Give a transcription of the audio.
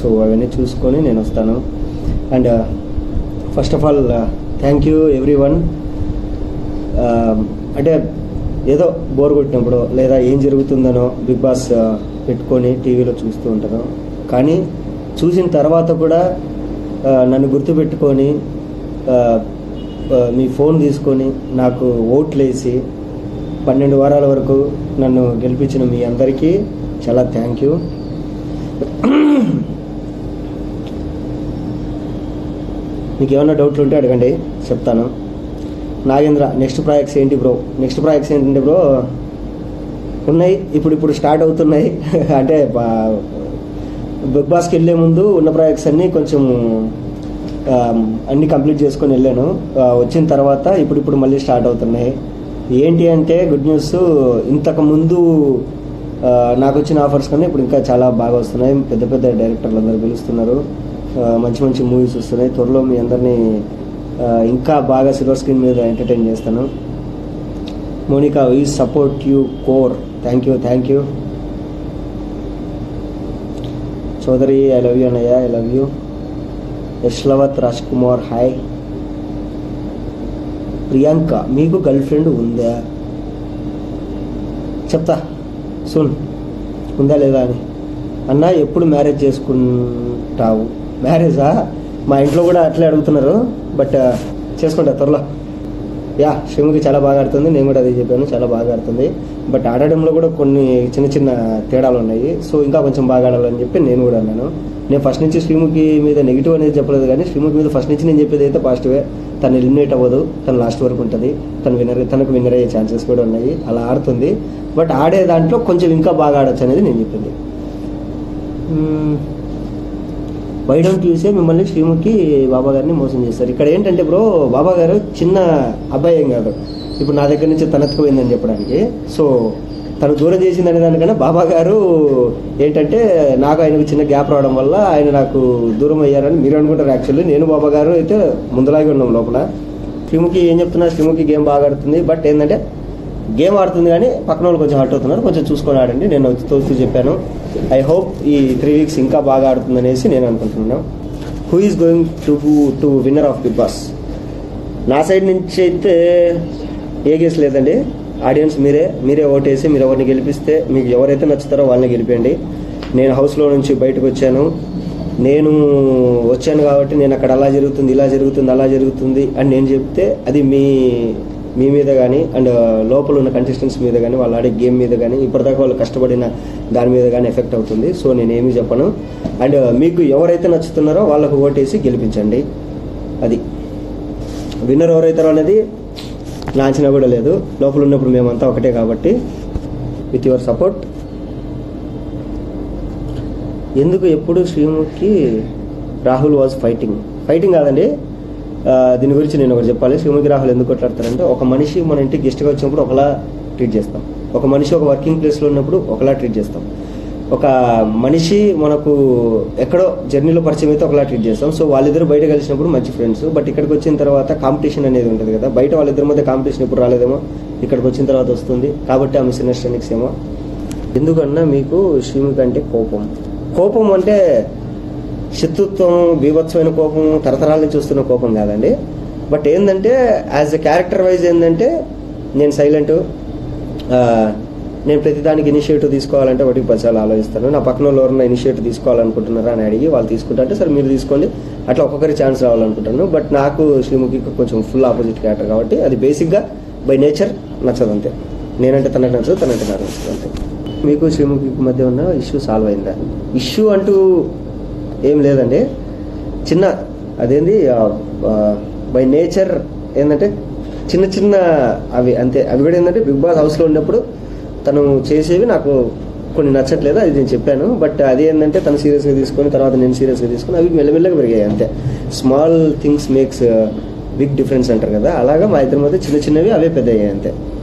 so అవన్నీ చూసుకొని నేను వస్తాను and first of all thank you everyone అంటే ఏదో బోర్ కొట్టినప్పుడు లేదా ఏం జరుగుతుందనో బిగ్ బాస్ ఆ, పెట్టుకొని టీవీలో చూస్తూ ఉంటాను కానీ చూసిన తర్వాత కూడా ఆ, నన్ను గుర్తుపెట్టుకొని ఆ, ఆ, మీ ఫోన్ తీసుకొని నాకు ఓట్లు వేసి పన్నెండు వారాల వరకు నన్ను గెలిపించిన మీ అందరికీ చాలా థ్యాంక్ యూ మీకు ఏమైనా డౌట్లు ఉంటే అడగండి చెప్తాను నాగేంద్ర నెక్స్ట్ ప్రాజెక్ట్స్ ఏంటి బ్రో నెక్స్ట్ ప్రాజెక్ట్స్ ఏంటంటే బ్రో ఉన్నాయి ఇప్పుడు ఇప్పుడు స్టార్ట్ అవుతున్నాయి అంటే బా- బిగ్ బాస్కి వెళ్ళే ముందు ఉన్న ప్రాజెక్ట్స్ అన్నీ కొంచెం ఆ, అన్నీ కంప్లీట్ చేసుకొని వెళ్ళాను ఆ, వచ్చిన తర్వాత ఇప్పుడు ఇప్పుడు మళ్ళీ స్టార్ట్ అవుతున్నాయి ఏంటి అంటే గుడ్ న్యూస్ ఇంతకు ముందు ఆ, నాకు వచ్చిన ఆఫర్స్ కన్నా ఇప్పుడు ఇంకా చాలా బాగా వస్తున్నాయి పెద్ద పెద్ద డైరెక్టర్లు అందరూ పిలుస్తున్నారు ఆ, మంచి మంచి మూవీస్ వస్తున్నాయి త్వరలో మీ అందరినీ ఆ, ఇంకా బాగా సిల్వర్ స్క్రీన్ మీద ఎంటర్టైన్ చేస్తాను మోనికా వీ సపోర్ట్ యూ కోర్ thank you thank you Chowdary I love you అన్నయ్య I love you Yashlavath Raj Kumar hi Priyanka మీకు గర్ల్ ఫ్రెండ్ ఉందా చెప్తా సున్ ఉందా లేదా అని అన్న ఎప్పుడు మ్యారేజ్ చేసుకుంటావు మ్యారేజా మా ఇంట్లో కూడా అట్లే అడుగుతున్నారు బట్ చేసుకుంటా త్వరలో యా శ్రీముఖి చాలా బాగా ఆడుతుంది నేను కూడా అదే చెప్పాను చాలా బాగా ఆడుతుంది బట్ ఆడడంలో కూడా కొన్ని చిన్న చిన్న తేడాలు ఉన్నాయి సో ఇంకా కొంచెం బాగా ఆడాలని చెప్పి నేను కూడా అన్నాను నేను ఫస్ట్ నుంచి శ్రీముఖి మీద నెగిటివ్ అనేది చెప్పలేదు కానీ శ్రీముఖి మీద ఫస్ట్ నుంచి నేను చెప్పేది అయితే పాజిటివే తను ఎలిమినేట్ అవ్వదు తను లాస్ట్ వరకు ఉంటుంది తను విన్నర్ తనకు విన్నర్ అయ్యే ఛాన్సెస్ కూడా ఉన్నాయి అలా ఆడుతుంది బట్ ఆడే దాంట్లో కొంచెం ఇంకా బాగా ఆడొచ్చు అనేది నేను చెప్పింది వై డోంట్ యూసే మిమ్మల్ని శ్రీముఖి బాబా గారిని మోసం చేస్తారు ఇక్కడ ఏంటంటే బ్రో బాబా గారు చిన్న అబ్బాయి ఏం కాదు ఇప్పుడు నా దగ్గర నుంచి తనెత్తుకుపోయిందని చెప్పడానికి సో తను దూరం చేసిందనే దానికన్నా బాబా గారు ఏంటంటే నాకు ఆయనకు చిన్న గ్యాప్ రావడం వల్ల ఆయన నాకు దూరం అయ్యారని మీరు అనుకుంటారు యాక్చువల్లీ నేను బాబా గారు అయితే ముందులాగే ఉన్నాం లోపల శ్రీముఖి ఏం చెప్తున్నా శ్రీముఖి గేమ్ బాగా ఆడుతుంది బట్ ఏంటంటే గేమ్ ఆడుతుంది కానీ పక్కన వాళ్ళు కొంచెం హర్ట్ అవుతున్నారు కొంచెం చూసుకొని ఆడండి నేను వచ్చి తోస్తూ చెప్పాను ఐ హోప్ ఈ త్రీ వీక్స్ ఇంకా బాగా ఆడుతుంది అనేసి నేను అనుకుంటున్నాను who is going to to winner of Bigg Boss నా సైడ్ నుంచి అయితే ఏ కేసు లేదండి ఆడియన్స్ మీరే మీరే ఓటేసి మీరు ఎవరిని గెలిపిస్తే మీకు ఎవరైతే నచ్చుతారో వాళ్ళని గెలిపండి నేను హౌస్లో నుంచి బయటకు వచ్చాను నేను వచ్చాను కాబట్టి నేను అక్కడ అలా జరుగుతుంది ఇలా జరుగుతుంది అలా జరుగుతుంది అని నేను చెప్తే అది మీ మీ మీద కానీ అండ్ లోపల ఉన్న కంటెస్టెంట్స్ మీద కానీ వాళ్ళు ఆడే గేమ్ మీద కానీ ఇప్పటిదాకా వాళ్ళు కష్టపడిన దాని మీద కానీ ఎఫెక్ట్ అవుతుంది సో నేను ఏమీ చెప్పను అండ్ మీకు ఎవరైతే నచ్చుతున్నారో వాళ్ళకు ఓటేసి గెలిపించండి అది విన్నర్ ఎవరైతారో అనేది నా అంచనా కూడా లేదు లోపల ఉన్నప్పుడు మేమంతా ఒకటే కాబట్టి విత్ యువర్ సపోర్ట్ ఎందుకు ఎప్పుడు Sreemukhi Rahul was fighting fighting కాదండి ఆ, దీని గురించి నేను ఒకటి చెప్పాలి శ్రీముఖి రాహుల్ ఎందుకు కొట్లాడతారంటే ఒక మనిషి మన ఇంటికి గెస్ట్గా వచ్చినప్పుడు ఒకలా ట్రీట్ చేస్తాం ఒక మనిషి ఒక వర్కింగ్ ప్లేస్లో ఉన్నప్పుడు ఒకలా ట్రీట్ చేస్తాం ఒక మనిషి మనకు ఎక్కడో జర్నీలో పరిచయం అయితే ఒకలా ట్రీట్ చేస్తాం సో వాళ్ళిద్దరు బయట కలిసినప్పుడు మంచి ఫ్రెండ్స్ బట్ ఇక్కడికి వచ్చిన తర్వాత కాంపిటీషన్ అనేది ఉంటుంది కదా బయట వాళ్ళిద్దరి మధ్య కాంపిటీషన్ ఎప్పుడు రాలేదేమో ఇక్కడికి వచ్చిన తర్వాత వస్తుంది కాబట్టి ఆ మిస్అండర్స్టాండింగ్స్ ఏమో ఎందుకన్నా మీకు శ్రీముఖి అంటే కోపం కోపం అంటే శత్రుత్వం బీభత్సమైన కోపం తరతరాల నుంచి వస్తున్న కోపం కాదండి బట్ ఏంటంటే యాజ్ ఎ క్యారెక్టర్ వైజ్ ఏంటంటే నేను సైలెంట్ నేను ప్రతిదానికి ఇనిషియేటివ్ తీసుకోవాలంటే ఒకటికి పదిసార్లు ఆలోచిస్తాను నా పక్కన వాళ్ళు ఎవరైనా ఇనిషియేటివ్ తీసుకోవాలనుకుంటున్నారా అని అడిగి వాళ్ళు తీసుకుంటారంటే సరే మీరు తీసుకోండి అట్లా ఒక్కొక్కరి ఛాన్స్ రావాలనుకుంటాను బట్ నాకు శ్రీముఖి కొంచెం ఫుల్ ఆపోజిట్ క్యారెక్టర్ కాబట్టి అది బేసిక్గా బై నేచర్ నచ్చదు అంతే నేనంటే తనకు నచ్చదు తనంటే నాకు నచ్చదు అంతే మీకు శ్రీముఖికి మధ్య ఉన్న ఇష్యూ సాల్వ్ అయిందా ఇష్యూ అంటూ ఏం లేదండి చిన్న అదేంది బై నేచర్ ఏంటంటే చిన్న చిన్న అవి అంతే అవి కూడా ఏంటంటే బిగ్ బాస్ హౌస్లో ఉన్నప్పుడు తను చేసేవి నాకు కొన్ని నచ్చట్లేదు అది నేను చెప్పాను బట్ అది ఏంటంటే తను సీరియస్గా తీసుకొని తర్వాత నేను సీరియస్గా తీసుకొని అవి మెల్లమెల్లగా పెరిగాయి అంతే small things makes big difference అంటారు కదా అలాగా మా ఇద్దరి మధ్య చిన్న చిన్నవి అవే పెద్ద అయ్యాయి అంతే